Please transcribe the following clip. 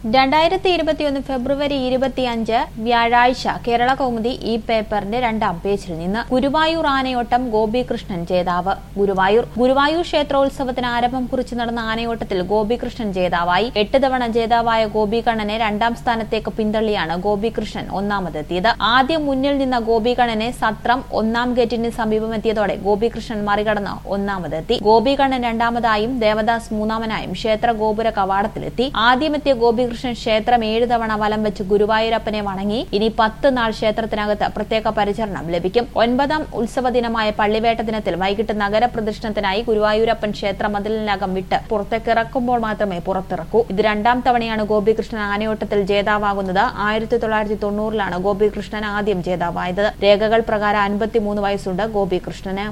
രണ്ടായിരത്തി ഇരുപത്തിയൊന്ന് ഫെബ്രുവരി ഇരുപത്തിയഞ്ച് വ്യാഴാഴ്ച കേരള കൗമുദി ഈ പേപ്പറിന്റെ രണ്ടാം പേജിൽ നിന്ന് ഗുരുവായൂർ ആനയോട്ടം ഗോപികൃഷ്ണൻ ജേതാവ് ഗുരുവായൂർ ഗുരുവായൂർ ക്ഷേത്രോത്സവത്തിന് ആരംഭം കുറിച്ച് നടന്ന ആനയോട്ടത്തിൽ ഗോപികൃഷ്ണൻ ജേതാവായി എട്ട് തവണ ജേതാവായ ഗോപികണ്ണനെ രണ്ടാം സ്ഥാനത്തേക്ക് പിന്തള്ളിയാണ് ഗോപികൃഷ്ണൻ ഒന്നാമതെത്തിയത് ആദ്യം മുന്നിൽ നിന്ന ഗോപികണ്ണനെ സത്രം ഒന്നാം ഗേറ്റിന് സമീപമെത്തിയതോടെ ഗോപികൃഷ്ണൻ മറികടന്ന് ഒന്നാമതെത്തി ഗോപികണ്ണൻ രണ്ടാമതായും ദേവദാസ് മൂന്നാമനായും ക്ഷേത്ര ഗോപുര കവാടത്തിലെത്തി ആദ്യമെത്തിയ ഗോപികൃഷ്ണൻ ക്ഷേത്രം ഏഴ് തവണ വലം വെച്ച് ഗുരുവായൂരപ്പനെ വണങ്ങി ഇനി പത്ത് നാൾ ക്ഷേത്രത്തിനകത്ത് പ്രത്യേക പരിചരണം ലഭിക്കും ഒൻപതാം ഉത്സവ ദിനമായ പള്ളിവേട്ട ദിനത്തിൽ വൈകിട്ട് നഗരപ്രദക്ഷിണത്തിനായി ഗുരുവായൂരപ്പൻ ക്ഷേത്ര മതിലിനകം വിട്ട് പുറത്തേക്കിറക്കുമ്പോൾ മാത്രമേ പുറത്തിറക്കൂ ഇത് രണ്ടാം തവണയാണ് ഗോപികൃഷ്ണൻ ആനയോട്ടത്തിൽ ജേതാവാകുന്നത് ആയിരത്തി തൊള്ളായിരത്തി തൊണ്ണൂറിലാണ് ഗോപികൃഷ്ണൻ ആദ്യം ജേതാവായത് രേഖകൾ പ്രകാരം അൻപത്തിമൂന്ന് വയസ്സുണ്ട് ഗോപികൃഷ്ണന്